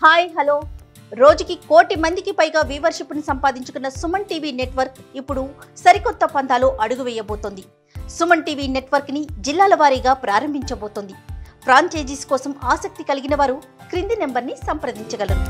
hi hello రోజుకి కోటి మందికి పైగా వ్యూవర్షిప్ను సంపాదించుకున్న సుమన్ టీవీ నెట్వర్క్ ఇప్పుడు సరికొత్త పంతాలో అడుగు వేయబోతోంది సుమన్ టీవీ నెట్వర్క్ని జిల్లాల వారీగా ప్రారంభించబోతోంది ఫ్రాంచైజీస్ కోసం ఆసక్తి కలిగిన వారు క్రింది నెంబర్ని సంప్రదించగలరు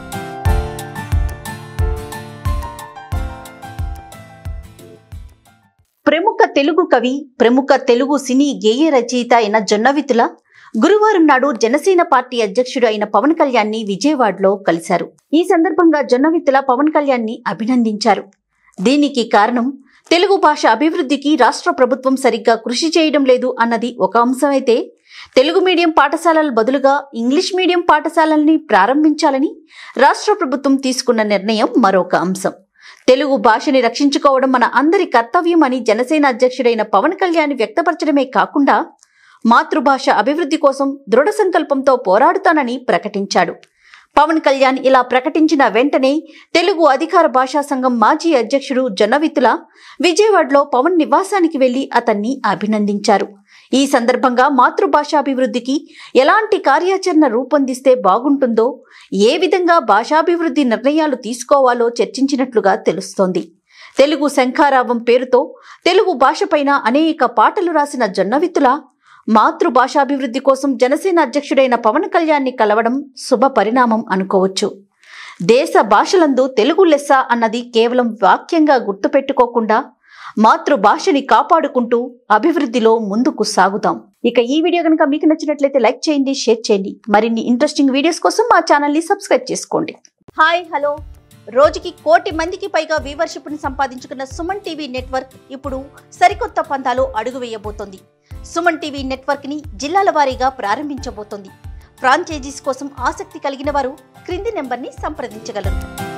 ప్రముఖ తెలుగు కవి ప్రముఖ తెలుగు సినీ గేయ రచయిత అయిన జొన్నవితుల గురువారం నాడు జనసేన పార్టీ అధ్యక్షుడు అయిన పవన్ కళ్యాణ్ ని విజయవాడలో కలిశారు ఈ సందర్భంగా జొన్నవితుల పవన్ కళ్యాణ్ ని అభినందించారు దీనికి కారణం తెలుగు భాష అభివృద్ధికి రాష్ట్ర ప్రభుత్వం సరిగ్గా కృషి చేయడం లేదు అన్నది ఒక అంశమైతే తెలుగు మీడియం పాఠశాలల బదులుగా ఇంగ్లీష్ మీడియం పాఠశాలల్ని ప్రారంభించాలని రాష్ట్ర ప్రభుత్వం తీసుకున్న నిర్ణయం మరొక అంశం తెలుగు భాషని రక్షించుకోవడం మన అందరి కర్తవ్యం అని జనసేన అధ్యక్షుడైన పవన్ కళ్యాణ్ వ్యక్తపరచడమే కాకుండా మాతృభాష అభివృద్ధి కోసం దృఢ సంకల్పంతో పోరాడుతానని ప్రకటించాడు పవన్ కళ్యాణ్ ఇలా ప్రకటించిన వెంటనే తెలుగు అధికార భాషా సంఘం మాజీ అధ్యక్షుడు జొన్నవితుల విజయవాడలో పవన్ నివాసానికి వెళ్లి అతన్ని అభినందించారు ఈ సందర్భంగా మాతృభాషాభివృద్ధికి ఎలాంటి కార్యాచరణ రూపొందిస్తే బాగుంటుందో ఏ విధంగా భాషాభివృద్ధి నిర్ణయాలు తీసుకోవాలో చర్చించినట్లుగా తెలుస్తోంది తెలుగు శంఖారావం పేరుతో తెలుగు భాషపైన అనేక పాటలు రాసిన జొన్నవిత్తుల మాతృభాషాభివృద్ధి కోసం జనసేన అధ్యక్షుడైన పవన్ కళ్యాణ్ని కలవడం శుభ పరిణామం అనుకోవచ్చు దేశ భాషలందు తెలుగు లెస్స అన్నది కేవలం వాక్యంగా గుర్తుపెట్టుకోకుండా మాతృభాషని కాపాడుకుంటూ అభివృద్ధిలో ముందుకు సాగుదాం ఇక ఈ వీడియో కనుక మీకు నచ్చినట్లయితే లైక్ చేయండి షేర్ చేయండి మరిన్ని ఇంట్రెస్టింగ్ వీడియోస్ కోసం మా ఛానల్ని సబ్స్క్రైబ్ చేసుకోండి హాయ్ హలో రోజుకి కోటి మందికి పైగా వ్యూవర్షిప్ను సంపాదించుకున్న సుమన్ టీవీ నెట్వర్క్ ఇప్పుడు సరికొత్త పంతాలో అడుగు వేయబోతోంది సుమన్ టీవీ నెట్వర్క్ని జిల్లాల వారీగా ప్రారంభించబోతోంది ఫ్రాంచైజీస్ కోసం ఆసక్తి కలిగిన వారు క్రింది నెంబర్ని సంప్రదించగలరు